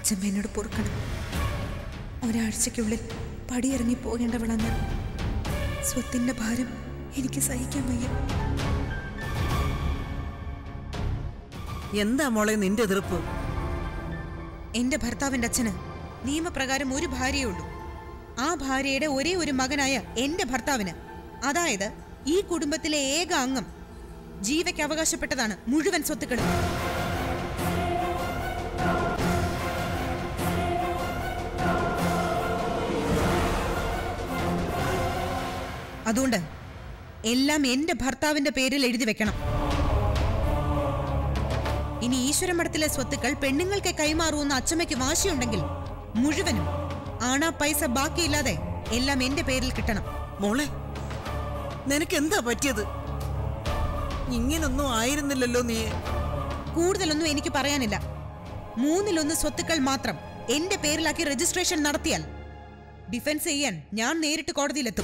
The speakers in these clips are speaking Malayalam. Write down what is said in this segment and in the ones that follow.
അച്ഛമ്മ എന്നോട് പൊറുക്കണം ഒരാഴ്ചയ്ക്കുള്ളിൽ പടിയിറങ്ങി പോകേണ്ടവളാണ് സ്വത്തിന്റെ ഭാരം എനിക്ക് സഹിക്കാൻ വയ്യ എന്താ മോളെ നിന്റെ എതിർപ്പ് എന്റെ ഭർത്താവിന്റെ അച്ഛന് നിയമപ്രകാരം ഒരു ഭാര്യയേ ഉള്ളൂ ആ ഭാര്യയുടെ ഒരേ ഒരു മകനായ എന്റെ ഭർത്താവിന് അതായത് ഈ കുടുംബത്തിലെ ഏക അംഗം ജീവയ്ക്ക് അവകാശപ്പെട്ടതാണ് മുഴുവൻ സ്വത്തുക്കളും അതുകൊണ്ട് എല്ലാം എന്റെ ഭർത്താവിന്റെ പേരിൽ എഴുതി വെക്കണം ഇനി ഈശ്വരമഠത്തിലെ സ്വത്തുക്കൾ പെണ്ണുങ്ങൾക്ക് കൈമാറുമെന്ന് അച്ചമ്മയ്ക്ക് വാശിയുണ്ടെങ്കിൽ മുഴുവനും ആണാ പൈസ ബാക്കിയില്ലാതെ എല്ലാം എന്റെ പേരിൽ കിട്ടണം മോളെ നിനക്ക് എന്താ പറ്റിയത് ഇങ്ങനൊന്നും ആയിരുന്നില്ലല്ലോ നീ കൂടുതലൊന്നും എനിക്ക് പറയാനില്ല മൂന്നിലൊന്ന് സ്വത്തുക്കൾ മാത്രം എന്റെ പേരിലാക്കി രജിസ്ട്രേഷൻ നടത്തിയാൽ ഡിഫൻസ് ചെയ്യാൻ ഞാൻ നേരിട്ട് കോടതിയിലെത്തും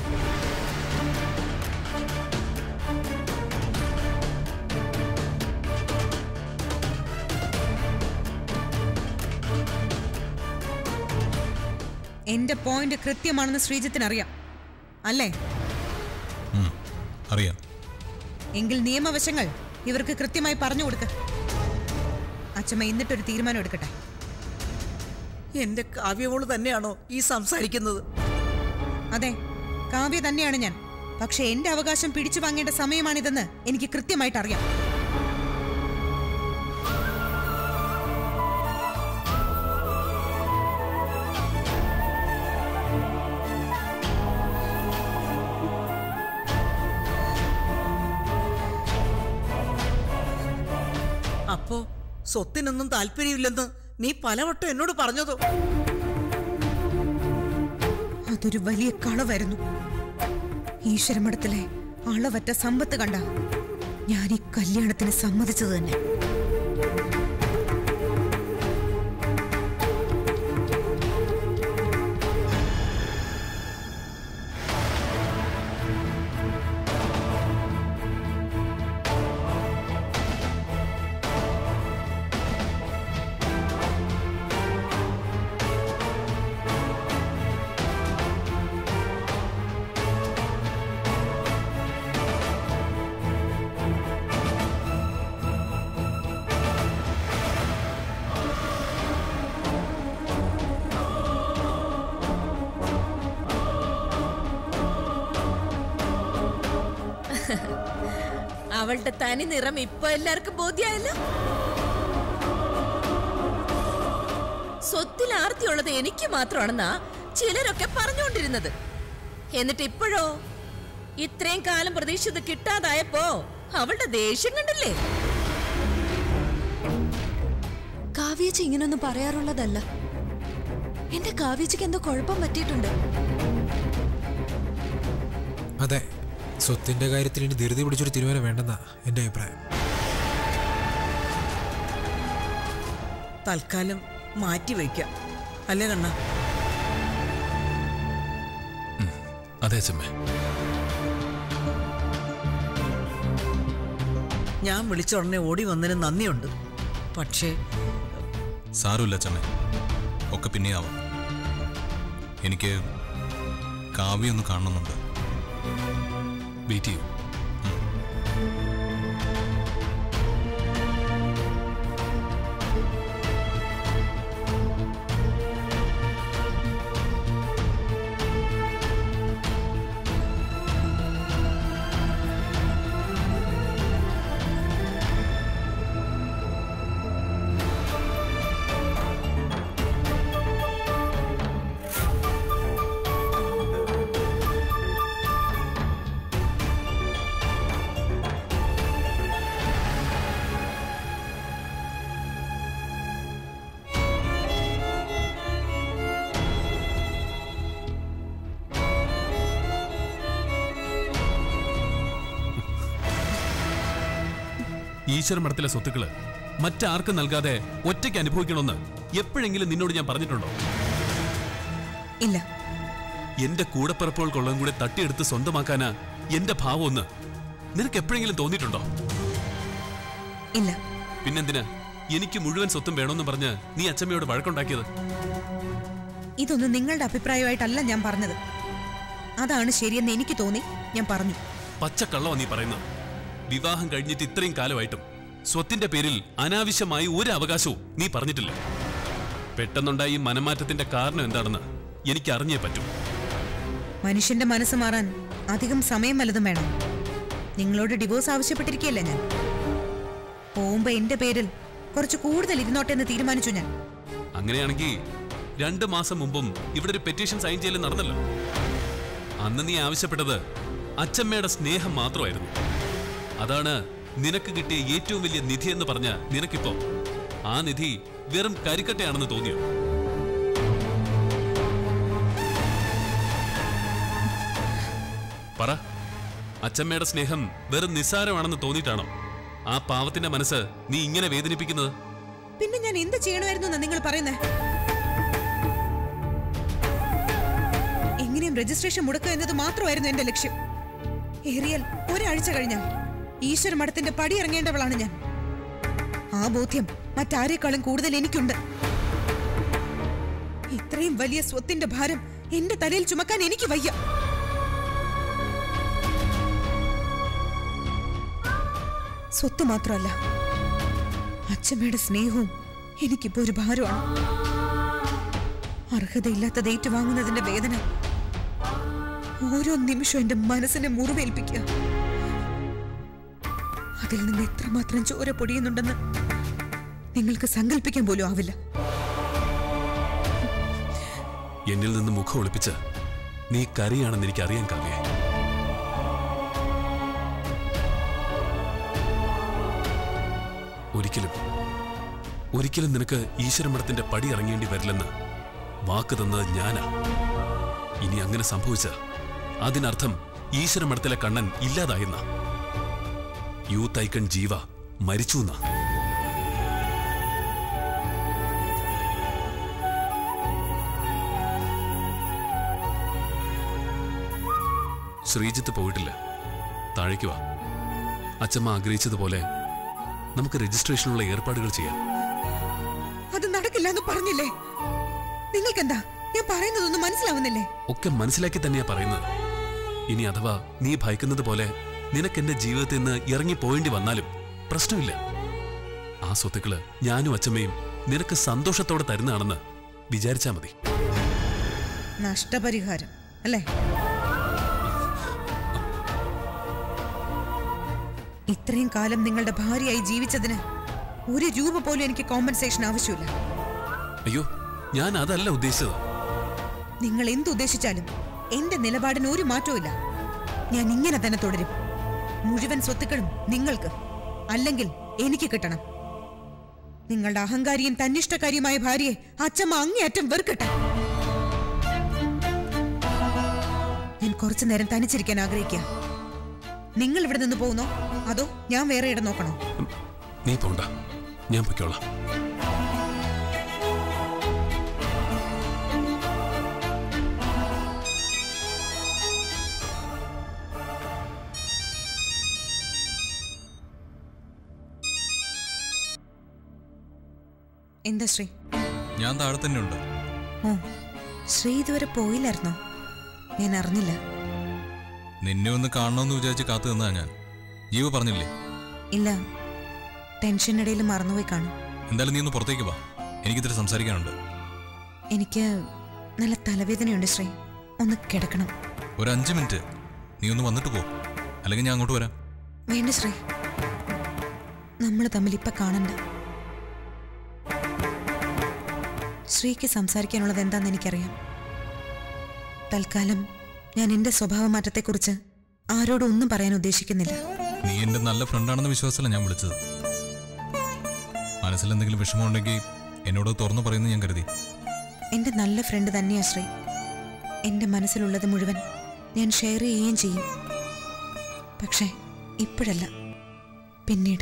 എന്റെ പോയിന്റ് കൃത്യമാണെന്ന് ശ്രീജിത്തിന് അറിയാം അല്ലേ ഉം, അറിയാം എങ്കിൽ നിയമവശങ്ങൾ ഇവർക്ക് കൃത്യമായി പറഞ്ഞു കൊടുക്ക അച്ഛമ്മ എന്നിട്ടൊരു തീരുമാനം എടുക്കട്ടെ എന്റെ കാവ്യമോള് തന്നെയാണോ ഈ സംസാരിക്കുന്നത് അതെ കാവ്യ തന്നെയാണ് ഞാൻ പക്ഷെ എന്റെ അവകാശം പിടിച്ചു വാങ്ങേണ്ട സമയമാണിതെന്ന് എനിക്ക് കൃത്യമായിട്ട് അറിയാം അപ്പോ സ്വത്തിനൊന്നും താല്പര്യമില്ലെന്ന് നീ പലവട്ടം എന്നോട് പറഞ്ഞതോ അതൊരു വലിയ കളവായിരുന്നു ഈശ്വരമഠത്തിലെ അളവറ്റ സമ്പത്ത് കണ്ട ഞാൻ ഈ കല്യാണത്തിന് സമ്മതിച്ചത് തന്നെ അവളുടെ തനി നിറം ഇപ്പൊ എല്ലാവർക്കും ബോധ്യായല്ലോ സ്വത്തിൽ ആർത്തിയുള്ളത് എനിക്ക് മാത്രമാണെന്നാ ചിലരൊക്കെ പറഞ്ഞുകൊണ്ടിരുന്നത് എന്നിട്ട് ഇപ്പോഴോ ഇത്രയും കാലം പ്രതീക്ഷിച്ചത് കിട്ടാതായപ്പോ അവളുടെ ദേഷ്യം കണ്ടില്ലേ കാവ്യേച്ചി ഇങ്ങനൊന്നും പറയാറുള്ളതല്ല എന്റെ കാവ്യേച്ചിക്ക് എന്തോ കുഴപ്പം പറ്റിയിട്ടുണ്ട് അതെ സ്വത്തിന്റെ കാര്യത്തിൽ ഇനി ധൃതി പിടിച്ചൊരു തീരുമാനം വേണ്ടെന്നാ എന്റെ അഭിപ്രായം തൽക്കാലം മാറ്റി വയ്ക്കാം അല്ലേ കണ്ണ അതെ അച്ഛമ്മേ ഞാൻ വിളിച്ച ഉടനെ ഓടി വന്നതിന് നന്ദിയുണ്ട് പക്ഷേ സാരമില്ല അച്ഛമ്മേ ഒക്കെ പിന്നെയാവാം എനിക്ക് കാവ്യൊന്ന് കാണണമെന്നുണ്ട് വെയിറ്റ് ചെയ്യൂ ഈശ്വര മഠത്തിലെ സ്വത്തുക്കള് മറ്റാർക്കും നൽകാതെ ഒറ്റയ്ക്ക് അനുഭവിക്കണമെന്ന് എപ്പോഴെങ്കിലും നിന്നോട് ഞാൻ പറഞ്ഞിട്ടുണ്ടോ ഇല്ല എന്റെ കൂടപ്പിറപ്പുകൾക്കുള്ളതും കൂടെ തട്ടിയെടുത്ത് സ്വന്തമാക്കാനാ എന്റെ ഭാവം ഒന്ന് നിനക്ക് എപ്പോഴെങ്കിലും തോന്നിയിട്ടുണ്ടോ ഇല്ല പിന്നെന്തിനാ എനിക്ക് മുഴുവൻ സ്വത്തും വേണമെന്ന് പറഞ്ഞ് നീ അച്ഛമ്മയോട് വഴക്കുണ്ടാക്കിയത് ഇതൊന്നും നിങ്ങളുടെ അഭിപ്രായമായിട്ടല്ല ഞാൻ പറഞ്ഞത് അതാണ് ശരിയെന്ന് എനിക്ക് തോന്നി ഞാൻ പറഞ്ഞു പച്ചക്കള്ളവാ നീ പറയുന്നത് വിവാഹം കഴിഞ്ഞിട്ട് ഇത്രയും കാലമായിട്ടും സ്വത്തിന്റെ പേരിൽ അനാവശ്യമായി ഒരു അവകാശവും നീ പറഞ്ഞിട്ടില്ല പെട്ടെന്നുണ്ടായ ഈ മനമാറ്റത്തിന്റെ കാരണം എന്താണെന്ന് എനിക്ക് അറിഞ്ഞേ പറ്റൂ മനുഷ്യന്റെ മനസ്സ് മാറാൻ അധികം സമയം വല്ലതും വേണം നിങ്ങളോട് ഡിവോഴ്സ് ആവശ്യപ്പെട്ടിരിക്കുകയല്ലേ ഞാൻ പോകുമ്പോ എന്റെ പേരിൽ കുറച്ച് കൂടുതൽ ഇരുന്നോട്ടെ എന്ന് തീരുമാനിച്ചു ഞാൻ അങ്ങനെയാണെങ്കിൽ രണ്ട് മാസം മുമ്പും ഇവിടെ ഒരു പെറ്റീഷൻ സൈൻ ചെയ്യൽ നടന്നല്ലോ അന്ന് നീ ആവശ്യപ്പെട്ടത് അച്ഛമ്മയുടെ സ്നേഹം മാത്രമായിരുന്നു അതാണ് നിനക്ക് കിട്ടിയ ഏറ്റവും വലിയ നിധി എന്ന് പറഞ്ഞ നിനക്കിപ്പോ ആ നിധി വെറും കരിക്കട്ടയാണെന്ന് തോന്നിയോ പറ അച്ഛമ്മയുടെ സ്നേഹം വെറും നിസ്സാരമാണെന്ന് തോന്നിയിട്ടാണോ ആ പാവത്തിന്റെ മനസ്സ് നീ ഇങ്ങനെ വേദനിപ്പിക്കുന്നത് പിന്നെ ഞാൻ എന്ത് ചെയ്യണമായിരുന്നു എന്നാ നിങ്ങൾ പറയുന്നേ എങ്ങനെയും രജിസ്ട്രേഷൻ മുടക്കുക എന്നത് മാത്രമായിരുന്നു എന്റെ ലക്ഷ്യം ഏറിയാൽ ഒരാഴ്ച കഴിഞ്ഞാൽ ഈശ്വര മഠത്തിന്റെ പടി ഇറങ്ങേണ്ടവളാണ് ഞാൻ ആ ബോധ്യം മറ്റാരേക്കാളും കൂടുതൽ എനിക്കുണ്ട് ഇത്രയും വലിയ സ്വത്തിന്റെ ഭാരം എന്റെ തലയിൽ ചുമക്കാൻ എനിക്ക് വയ്യ സ്വത്ത് മാത്രമല്ല അച്ഛമ്മയുടെ സ്നേഹവും എനിക്കിപ്പോ ഒരു ഭാരമാണ് അർഹതയില്ലാത്തത് ഏറ്റുവാങ്ങുന്നതിന്റെ വേദന ഓരോ നിമിഷവും എന്റെ മനസ്സിനെ മുറിവേൽപ്പിക്കുക അതിൽ നിന്ന് എത്രമാത്രം ചോര പൊടിയുന്നുണ്ടെന്ന് നിങ്ങൾക്ക് സങ്കല്പിക്കാൻ പോലും ആവില്ല എന്നിൽ നിന്ന് മുഖം ഒളിപ്പിച്ച് നീ കരയാണെന്ന് എനിക്ക് അറിയാൻ കാവ്യ ഒരിക്കലും ഒരിക്കലും നിനക്ക് ഈശ്വരമഠത്തിന്റെ പടി ഇറങ്ങേണ്ടി വരില്ലെന്ന് വാക്ക് തന്നത് ഞാനാ ഇനി അങ്ങനെ സംഭവിച്ച അതിനർത്ഥം ഈശ്വരമഠത്തിലെ കണ്ണൻ ഇല്ലാതായെന്ന യൂത്ത് ഐക്കൺ ജീവ മരിച്ചു എന്നാ ശ്രീജിത്ത് പോയിട്ടില്ല താഴേക്ക് വാ അച്ഛമ്മ ആഗ്രഹിച്ചതുപോലെ നമുക്ക് രജിസ്ട്രേഷനുള്ള ഏർപ്പാടുകൾ ചെയ്യാം അത് നടക്കില്ല എന്ന് പറഞ്ഞില്ലേ നിങ്ങൾക്കെന്താ ഞാൻ പറയുന്നതൊന്നും മനസ്സിലാവുന്നില്ലേ ഒക്കെ മനസ്സിലാക്കി തന്നെയാ പറയുന്നത് ഇനി അഥവാ നീ ഭയക്കുന്നത് പോലെ നിനക്ക് എന്റെ ജീവിതത്തിൽ നിന്ന് ഇറങ്ങി പോയേണ്ടി വന്നാലും പ്രശ്നമില്ല ആ സ്വത്തുക്കള് ഞാനും അച്ഛമ്മയും നിനക്ക് സന്തോഷത്തോടെ തരുന്നതാണെന്ന് വിചാരിച്ചാ മതി നഷ്ടപരിഹാരം അല്ലേ ഇത്രയും കാലം നിങ്ങളുടെ ഭാര്യയായി ജീവിച്ചതിന് ഒരു രൂപ പോലും എനിക്ക് കോമ്പൻസേഷൻ ആവശ്യമില്ല അയ്യോ ഞാൻ അതല്ല ഉദ്ദേശിച്ചത് നിങ്ങൾ എന്തുദ്ദേശിച്ചാലും എന്റെ നിലപാടിന് ഒരു മാറ്റവും ഞാൻ ഇങ്ങനെ തന്നെ തുടരും മുഴുവൻ സ്വത്തുക്കളും നിങ്ങൾക്ക് അല്ലെങ്കിൽ എനിക്ക് കിട്ടണം നിങ്ങളുടെ അഹങ്കാരിയും തന്നിഷ്ടക്കാരിയുമായ ഭാര്യയെ അച്ഛമ്മ അങ്ങേയറ്റം വെറുക്കട്ടെ ഞാൻ കുറച്ചു നേരം തനിച്ചിരിക്കാൻ ആഗ്രഹിക്കുക നിങ്ങൾ ഇവിടെ നിന്ന് പോകുന്നോ അതോ ഞാൻ വേറെ ഇടം നോക്കണോ ഉം, നീ പോണ്ട ഞാൻ പൊയ്ക്കോളാം എന്താ ശ്രീ ഞാൻ താഴെ തന്നെ ഉണ്ട് ഓ ശ്രീ ഇതുവരെ പോയില്ലായിരുന്നോ ഞാൻ അറിഞ്ഞില്ല നിന്നെ ഒന്ന് കാണണമെന്ന് വിചാരിച്ച് കാത്തു നിന്നാ ഞാൻ ജീവ പറഞ്ഞില്ലേ ഇല്ല ടെൻഷനിടയിൽ മറന്നുപോയി കാണും എന്തായാലും നീ ഒന്ന് പുറത്തേക്ക് വാ എനിക്കിത്തിരി സംസാരിക്കാനുണ്ട് എനിക്ക് നല്ല തലവേദനയുണ്ട് ശ്രീ ഒന്ന് കിടക്കണം ഒരു അഞ്ച് മിനിറ്റ് നീ ഒന്ന് വന്നിട്ട് പോ അല്ലെങ്കിൽ ഞാൻ അങ്ങോട്ട് വരാം വേണ്ട ശ്രീ നമ്മൾ തമ്മിൽ ഇപ്പൊ കാണണ്ട ശ്രീക്ക് സംസാരിക്കാനുള്ളത് എന്താണെന്ന് എനിക്കറിയാം തൽക്കാലം ഞാൻ എന്റെ സ്വഭാവമാറ്റത്തെക്കുറിച്ച് ആരോടും ഒന്നും പറയാൻ ഉദ്ദേശിക്കുന്നില്ല നീ എൻ്റെ നല്ല ഫ്രണ്ടാണെന്ന വിശ്വാസമല്ല ഞാൻ വിളിച്ചത് മനസ്സിൽ എന്തെങ്കിലും വിഷമമുണ്ടെങ്കിൽ എന്നോട് തുറന്നു പറയുന്നു ഞാൻ കരുതി എന്റെ നല്ല ഫ്രണ്ട് തന്നെയാ ശ്രീ എന്റെ മനസ്സിലുള്ളത് മുഴുവൻ ഞാൻ ഷെയർ ചെയ്യുകയും ചെയ്യും പക്ഷേ ഇപ്പോഴല്ല പിന്നീട്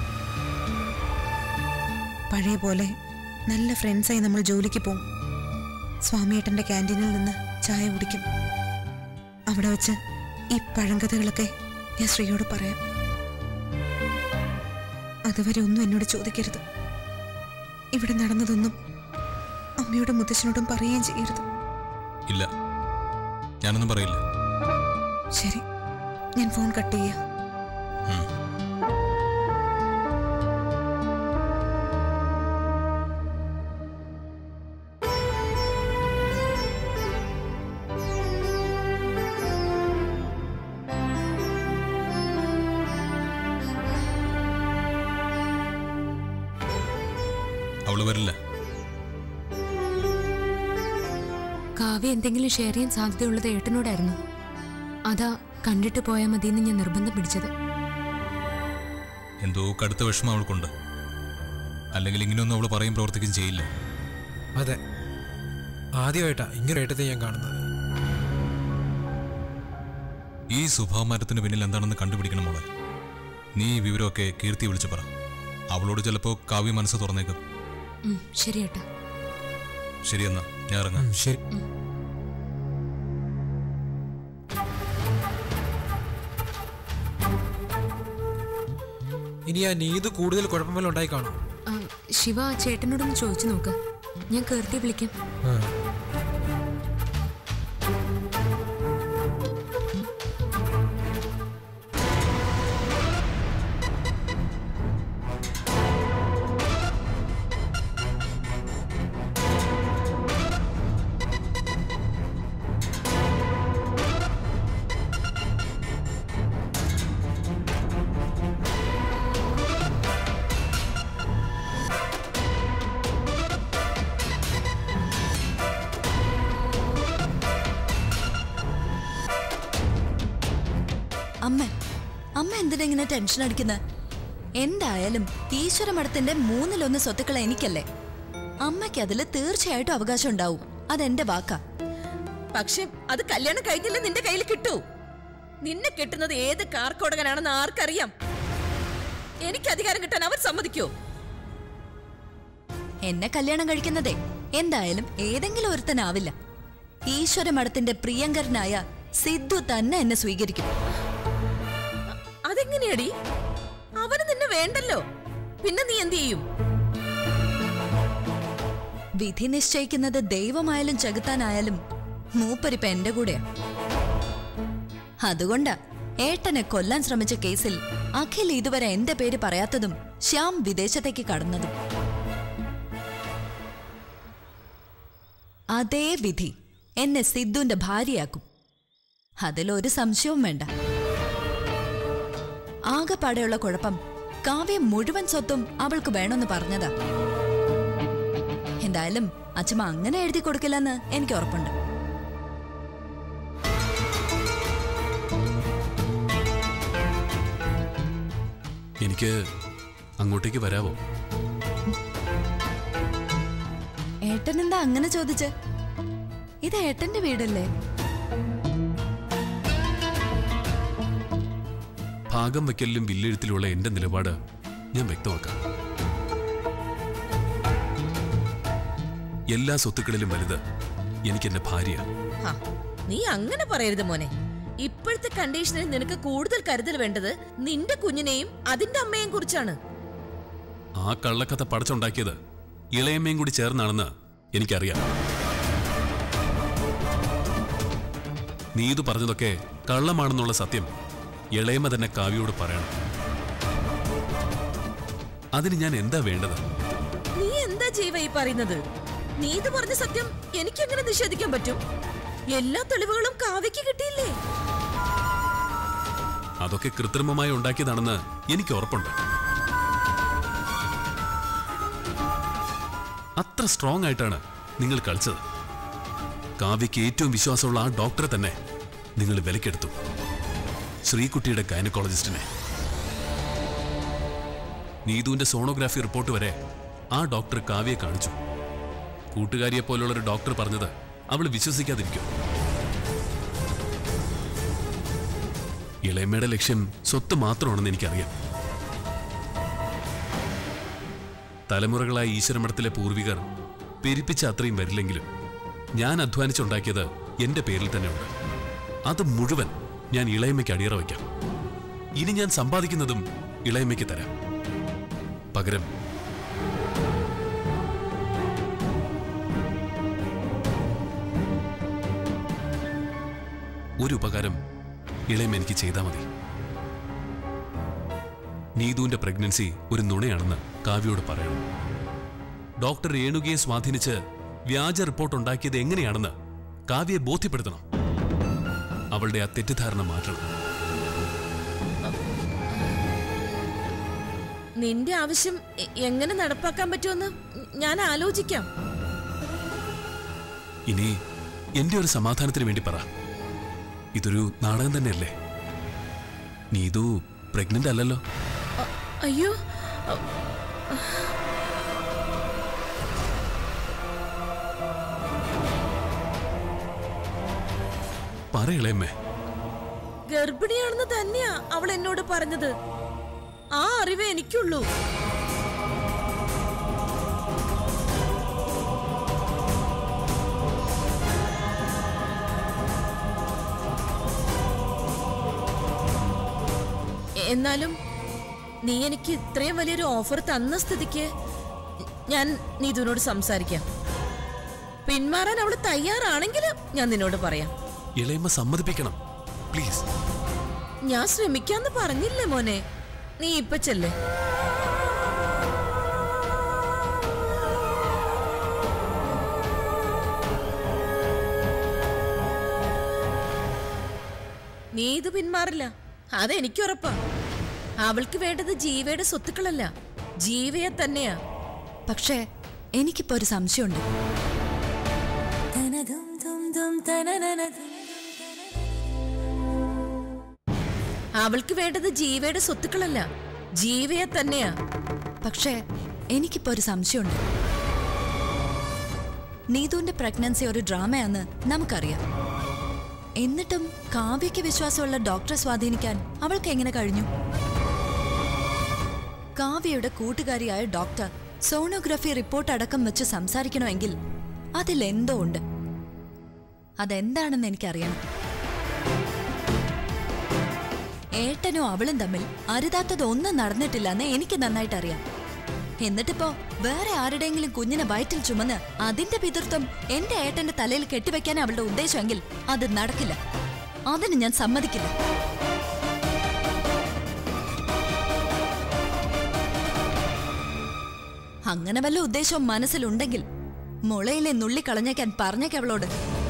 പഴയ പോലെ നല്ല ഫ്രണ്ട്സായി നമ്മൾ ജോലിക്ക് പോവും സ്വാമിയേട്ടന്റെ ക്യാൻറ്റീനിൽ നിന്ന് ചായ കുടിക്കും അവിടെ വെച്ച് ഈ പഴങ്കഥകളൊക്കെ ഞാൻ ശ്രീയോട് പറയാം അതുവരെ ഒന്നും എന്നോട് ചോദിക്കരുത് ഇവിടെ നടന്നതൊന്നും അമ്മയോടും മുത്തശ്ശനോടും പറയുകയും ചെയ്യരുത് ഇല്ല ഞാനൊന്നും പറയില്ല ശരി ഞാൻ ഫോൺ കട്ട് ചെയ്യാം അവള് വരില്ല കാവ്യ എന്തെങ്കിലും ഷെയർ ചെയ്യാൻ സാധ്യതയുള്ളത് ഏട്ടനോടായിരുന്നു അതാ കണ്ടിട്ട് പോയാൽ മതിയെന്ന് ഞാൻ നിർബന്ധം പിടിച്ചത് എന്തോ കടുത്ത വിഷമം അവൾക്കുണ്ട് അല്ലെങ്കിൽ ഇങ്ങനെയൊന്നും അവൾ പറയും പ്രവർത്തിക്കുകയും ചെയ്യില്ല അതെ ആദ്യമായിട്ടാ ഇങ്ങനെ ഏട്ടത്തെ ഞാൻ കാണുന്നത് ഈ സ്വഭാവമാറ്റത്തിന് പിന്നിൽ എന്താണെന്ന് കണ്ടുപിടിക്കണം മോളെ നീ ഈ വിവരമൊക്കെ കീർത്തി വിളിച്ചു പറ അവളോട് ചിലപ്പോൾ കാവ്യ മനസ്സ് തുറന്നേക്കും ഉം, ശരി ഏട്ടാ ശരിയെന്നാ ഞാൻ ഇറങ്ങാം ഉം, ശരി ഇനി ആ നീത് കൂടുതൽ കുഴപ്പമെല്ലാം ഉണ്ടായി കാണും ആ, ശിവ ആ ചേട്ടനോടൊന്ന് ചോദിച്ചു നോക്ക് ഞാൻ കീർത്തി വിളിക്കാം ആ. അമ്മ അമ്മ എന്തിനാ ഇങ്ങനെ ടെൻഷൻ അടിക്കുന്നത് എന്തായാലും ഈശ്വര മഠത്തിന്റെ മൂന്നിലൊന്ന് സ്വത്തുക്കൾ എനിക്കല്ലേ അമ്മയ്ക്ക് അതിൽ തീർച്ചയായിട്ടും അവകാശം ഉണ്ടാവും അതെന്റെ വാക്കാ പക്ഷെ അത് കല്യാണം കഴിഞ്ഞില്ല നിന്റെ കയ്യിൽ കിട്ടൂ നിന്നെ കിട്ടുന്നത് ഏത് കാർക്കോടകനാണെന്ന് ആർക്കറിയാം എനിക്ക് അധികാരം കിട്ടാൻ അവർ സമ്മതിക്കോ എന്നെ കല്യാണം കഴിക്കുന്നതേ എന്തായാലും ഏതെങ്കിലും ഒരുത്തനാവില്ല ഈശ്വര മഠത്തിന്റെ പ്രിയങ്കരനായ സിദ്ധു തന്നെ എന്നെ സ്വീകരിക്കും അതെങ്ങനെയാടി അവന് നിന്നെ വേണ്ടല്ലോ പിന്നെ നീ എന്ത് ചെയ്യും വിധി നിശ്ചയിക്കുന്നത് ദൈവമായാലും ചെകുത്താനായാലും മൂപ്പരിപ്പ എന്റെ കൂടെയാ അതുകൊണ്ടാ ഏട്ടനെ കൊല്ലാൻ ശ്രമിച്ച കേസിൽ അഖിൽ ഇതുവരെ എന്റെ പേര് പറയാത്തതും ശ്യാം വിദേശത്തേക്ക് കടന്നതും അതേ വിധി എന്നെ സിദ്ധുവിന്റെ ഭാര്യയാക്കും അതിലൊരു സംശയവും വേണ്ട ആകെപ്പാടെയുള്ള കുഴപ്പം കാവ്യം മുഴുവൻ സ്വത്തും അവൾക്ക് വേണമെന്ന് പറഞ്ഞതാ എന്തായാലും അച്ഛമ്മ അങ്ങനെ എഴുതി കൊടുക്കില്ലെന്ന് എനിക്ക് ഉറപ്പുണ്ട് എനിക്ക് അങ്ങോട്ടേക്ക് വരാവോ ഏട്ടൻ എന്താ അങ്ങനെ ചോദിച്ച് ഇത് ഏട്ടന്റെ വീടല്ലേ ഭാഗം വയ്ക്കലിലും വില്ലെഴുത്തിലുള്ള എന്റെ നിലപാട് ഞാൻ വ്യക്തമാക്കാം എല്ലാ സ്വത്തുക്കളിലും വലുത് എനിക്ക് എന്റെ ഭാര്യ ഹാ, നീ അങ്ങനെ പറയരുത് മോനെ ഇപ്പോഴത്തെ കണ്ടീഷനിൽ നിനക്ക് കൂടുതൽ കരുതൽ വേണ്ടത് നിന്റെ കുഞ്ഞിനെയും അതിന്റെ അമ്മയെയും കുറിച്ചാണ് ആ കള്ളക്കഥ പടച്ചുണ്ടാക്കിയത് ഇളയമ്മയും കൂടി ചേർന്നാണെന്ന് എനിക്കറിയാം നീതു പറഞ്ഞതൊക്കെ കള്ളമാണെന്നുള്ള സത്യം ഇളയമ്മ തന്നെ കാവ്യോട് പറയണം അതിന് ഞാൻ എന്താ വേണ്ടത് നീ എന്താ ജീവ ഈ പറയുന്നത് നീ ഇത് പറഞ്ഞ സത്യം എനിക്കെങ്ങനെ നിഷേധിക്കാൻ പറ്റും എല്ലാ തെളിവുകളും കാവ്യക്ക് കിട്ടിയില്ലേ അതൊക്കെ കൃത്രിമമായി ഉണ്ടാക്കിയതാണെന്ന് എനിക്ക് ഉറപ്പുണ്ട് അത്ര സ്ട്രോങ് ആയിട്ടാണ് നിങ്ങൾ കളിച്ചത് കാവ്യയ്ക്ക് ഏറ്റവും വിശ്വാസമുള്ള ആ ഡോക്ടറെ തന്നെ നിങ്ങൾ വിലക്കെടുത്തു ശ്രീകുട്ടിയുടെ ഗൈനക്കോളജിസ്റ്റിനെ നീതുവിന്റെ സോണോഗ്രാഫി റിപ്പോർട്ട് വരെ ആ ഡോക്ടർ കാവ്യയെ കാണിച്ചു കൂട്ടുകാരിയെ പോലുള്ള ഒരു ഡോക്ടർ പറഞ്ഞത് അവൾ വിശ്വസിക്കാതിരിക്കും ഇളയമ്മയുടെ ലക്ഷ്യം സ്വത്ത് മാത്രമാണെന്ന് എനിക്കറിയാം തലമുറകളായി ഈശ്വരമഠത്തിലെ പൂർവികർ പെരുപ്പിച്ച അത്രയും വരില്ലെങ്കിലും ഞാൻ അധ്വാനിച്ചുണ്ടാക്കിയത് എന്റെ പേരിൽ തന്നെയുണ്ട് അത് മുഴുവൻ ഞാൻ ഇളയമ്മയ്ക്ക് അടിയറ വയ്ക്കാം ഇനി ഞാൻ സമ്പാദിക്കുന്നതും ഇളയമ്മയ്ക്ക് തരാം പകരം ഒരു ഉപകാരം ഇളയം എനിക്ക് ചെയ്താൽ മതി നീതുവിന്റെ പ്രഗ്നൻസി ഒരു നുണയാണെന്ന് കാവ്യയോട് പറയണം ഡോക്ടർ രേണുകയെ സ്വാധീനിച്ച് വ്യാജ റിപ്പോർട്ട് ഉണ്ടാക്കിയത് എങ്ങനെയാണെന്ന് കാവ്യയെ ബോധ്യപ്പെടുത്തണം അവളുടെ ആ തെറ്റിദ്ധാരണ മാറ്റണം നിന്റെ ആവശ്യം എ- എങ്ങനെ നടപ്പാക്കാൻ പറ്റുമെന്ന് ഞാൻ ആലോചിക്കാം ഇനി എന്റെ ഒരു സമാധാനത്തിന് വേണ്ടി പറ ഇതൊരു നാടകം തന്നെയല്ലേ നീതു പ്രഗ്നന്റ് അല്ലല്ലോ അ- അയ്യോ അ- പറയളേമ്മേ ഗർഭിണിയാണെന്ന് തന്നെയാ അവൾ എന്നോട് പറഞ്ഞത് ആ അറിവേ എനിക്കുള്ളൂ എന്നാലും നീ എനിക്ക് ഇത്രയും വലിയൊരു ഓഫർ തന്ന സ്ഥിതിക്ക് ഞാൻ നീതുവിനോട് സംസാരിക്കാം പിന്മാറാൻ അവള് തയ്യാറാണെങ്കിൽ ഞാൻ നിന്നോട് പറയാം ഇളയമ്മ സമ്മതിപ്പിക്കണം പ്ലീസ് ഞാൻ ശ്രമിക്കാന്ന് പറഞ്ഞില്ലേ മോനെ നീ ഇപ്പൊ ചെല്ലേ നീ ഇത് പിന്മാറില്ല അതെനിക്കുറപ്പാ അവൾക്ക് വേണ്ടത് ജീവയുടെ സ്വത്തുക്കളല്ല ജീവയെ തന്നെയാ പക്ഷേ എനിക്കിപ്പോ ഒരു സംശയമുണ്ട് അവൾക്ക് വേണ്ടത് ജീവയുടെ സ്വത്തുക്കളല്ല ജീവയെ തന്നെയാ പക്ഷേ എനിക്കിപ്പോ ഒരു സംശയമുണ്ട് നീതുവിന്റെ പ്രഗ്നൻസി ഒരു ഡ്രാമയാന്ന് നമുക്കറിയാം എന്നിട്ടും കാവ്യയ്ക്ക് വിശ്വാസമുള്ള ഡോക്ടറെ സ്വാധീനിക്കാൻ അവൾക്ക് എങ്ങനെ കഴിഞ്ഞു കാവ്യയുടെ കൂട്ടുകാരിയായ ഡോക്ടർ സോണോഗ്രഫി റിപ്പോർട്ട് അടക്കം വെച്ച് സംസാരിക്കണമെങ്കിൽ അതിൽ എന്തോ ഉണ്ട് അതെന്താണെന്ന് എനിക്കറിയണം ഏട്ടനും അവളും തമ്മിൽ അരുതാത്തത് ഒന്നും നടന്നിട്ടില്ലെന്ന് എനിക്ക് നന്നായിട്ട് അറിയാം എന്നിട്ടിപ്പോ വേറെ ആരുടെയെങ്കിലും കുഞ്ഞിനെ വയറ്റിൽ ചുമന്ന് അതിന്റെ പിതൃത്വം എന്റെ ഏട്ടന്റെ തലയിൽ കെട്ടിവെക്കാൻ അവളുടെ ഉദ്ദേശമെങ്കിൽ അത് നടക്കില്ല അതിന് ഞാൻ സമ്മതിക്കില്ല അങ്ങനെ വല്ല ഉദ്ദേശവും മനസ്സിലുണ്ടെങ്കിൽ മുളയിലെ നുള്ളി കളഞ്ഞേക്കാൻ പറഞ്ഞേക്കവളോട്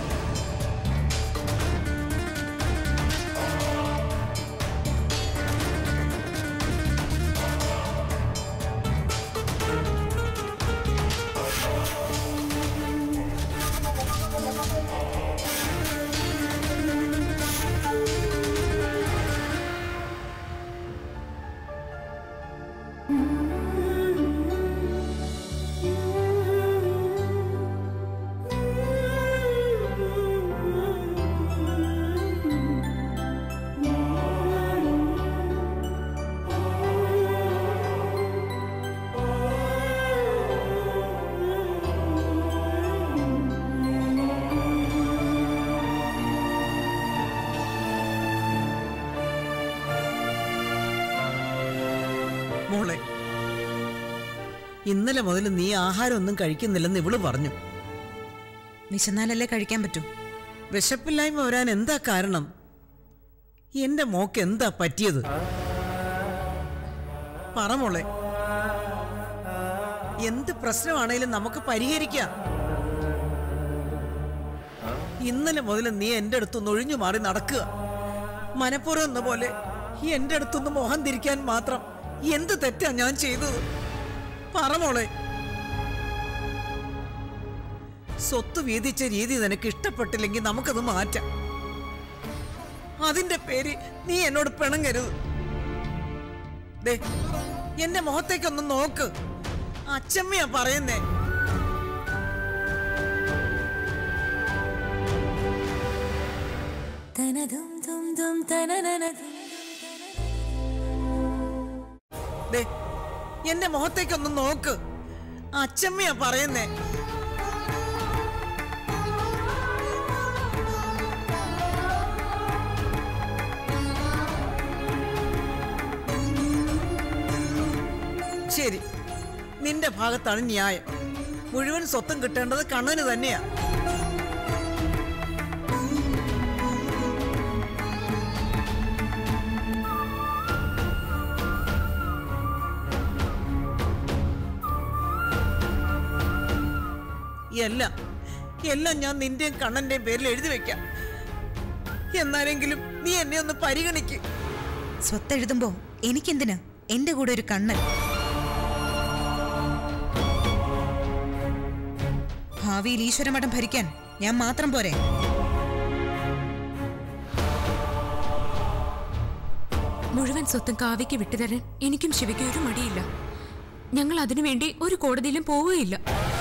മോളെ ഇന്നലെ മുതൽ നീ ആഹാരം ഒന്നും കഴിക്കുന്നില്ലെന്ന് ഇവള് പറഞ്ഞു വിശന്നാലല്ലേ കഴിക്കാൻ പറ്റൂ വിശപ്പില്ലായ്മ വരാൻ എന്താ കാരണം എന്റെ മോക്ക് എന്താ പറ്റിയത് പറ മോളെ എന്ത് പ്രശ്നമാണേലും നമുക്ക് പരിഹരിക്കാം ഇന്നലെ മുതൽ നീ എന്റെ അടുത്തുനിന്ന് ഒഴിഞ്ഞു മാറി നടക്കുക മനപ്പുറം എന്ന പോലെ എന്റെ അടുത്തുനിന്ന് മോഹം തിരിക്കാൻ മാത്രം എന്ത് തെറ്റാ ഞാൻ ചെയ്തത് പറ മോളെ സ്വത്ത് വീതിച്ച രീതി നിനക്ക് ഇഷ്ടപ്പെട്ടില്ലെങ്കിൽ നമുക്കത് മാറ്റാം അതിന്റെ പേര് നീ എന്നോട് പിണങ്ങരുത് ദേ എന്റെ മുഖത്തേക്കൊന്ന് നോക്ക് അച്ചമ്മയാ പറയുന്നേ ദേ എന്റെ മുഖത്തേക്കൊന്ന് നോക്ക് അച്ചമ്മയാ പറയുന്നേ ശരി നിന്റെ ഭാഗത്താണ് ന്യായം മുഴുവൻ സ്വത്തും കിട്ടേണ്ടത് കണ്ണന് തന്നെയാ എല്ലാം എല്ലാം ഞാൻ നിന്റെയും കണ്ണന്റെയും പേരിൽ എഴുതി വെക്കാം എന്നാലെങ്കിലും നീ എന്നെ ഒന്ന് പരിഗണിക്ക് സ്വത്തെഴുതുമ്പോ എനിക്കെന്തിനാ എന്റെ കൂടെ ഒരു കണ്ണൻ ഭാവിയിൽ ഈശ്വരമഠം ഭരിക്കാൻ ഞാൻ മാത്രം പോരെ മുഴുവൻ സ്വത്തും കാവ്യയ്ക്ക് വിട്ടുതരാൻ എനിക്കും ശിവയ്ക്കും ഒരു മടിയില്ല ഞങ്ങൾ അതിനുവേണ്ടി ഒരു കോടതിയിലും പോവുകയില്ല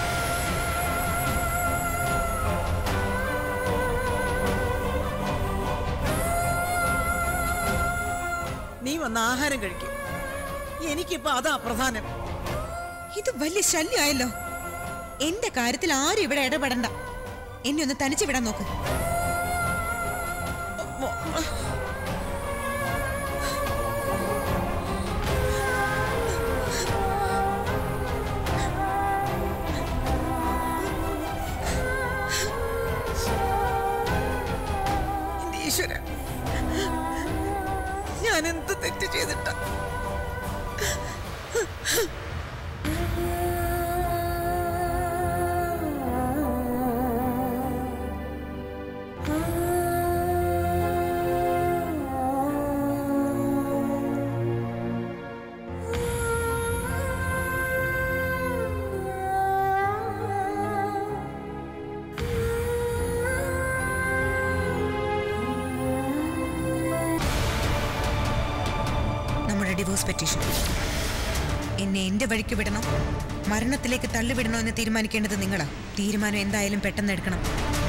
നീ വന്ന് ആഹാരം കഴിക്കും എനിക്കിപ്പോ അതാ പ്രധാനം ഇത് വലിയ ശല്യമായല്ലോ എന്റെ കാര്യത്തിൽ ആരും ഇവിടെ ഇടപെടണ്ട എന്നെ ഒന്ന് തനിച്ചു വിടാൻ നോക്ക് എന്റെ ഈശ്വര ഞാൻ എന്ത് തെറ്റ് ചെയ്തിട്ട നമ്മുടെ ഡിവോഴ്സ് പെറ്റീഷൻ എന്നെ എന്റെ വഴിക്ക് വിടണം മരണത്തിലേക്ക് തള്ളിവിടണോ എന്ന് തീരുമാനിക്കേണ്ടത് നിങ്ങളാ തീരുമാനം എന്തായാലും പെട്ടെന്ന് എടുക്കണം